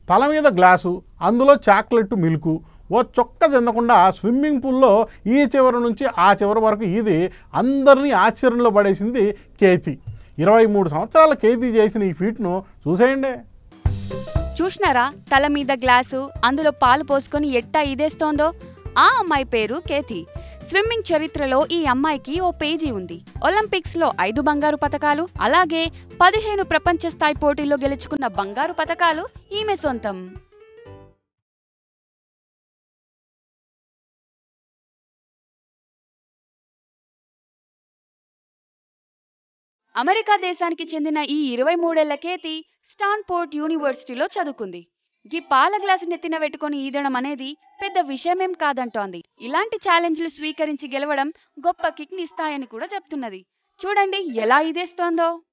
తల మీద గ్లాసు అందులో చాక్లెట్ మిల్కు ఓ చొక్క చెందకుండా స్విమ్మింగ్ పూల్లో ఈ చివరి నుంచి ఆ చివరి వరకు ఇది అందరినీ ఆశ్చర్యంలో పడేసింది కేతి ఇరవై మూడు సంవత్సరాల కేతి చేసిన ఈ ఫీట్ను చూసేయండి చూసినారా తల మీద గ్లాసు అందులో పాలు పోసుకొని ఎట్టా ఇదేస్తోందో ఆ అమ్మాయి పేరు కేతి స్విమ్మింగ్ చరిత్రలో ఈ అమ్మాయికి ఓ పేజీ ఉంది ఒలింపిక్స్ లో ఐదు బంగారు పతకాలు అలాగే పదిహేను ప్రపంచ స్థాయి పోటీల్లో గెలుచుకున్న బంగారు పతకాలు ఈమె సొంతం అమెరికా దేశానికి చెందిన ఈ ఇరవై మూడేళ్ల కేతి స్టాన్ఫోర్డ్ యూనివర్సిటీలో చదువుకుంది గీ పాల గ్లాసు నెత్తిన పెట్టుకొని ఈదడం అనేది పెద్ద విషయమేం కాదంటోంది ఇలాంటి ఛాలెంజ్లు స్వీకరించి గెలవడం గొప్ప కిక్ని ఇస్తాయని కూడా చెప్తున్నది చూడండి ఎలా ఇదేస్తోందో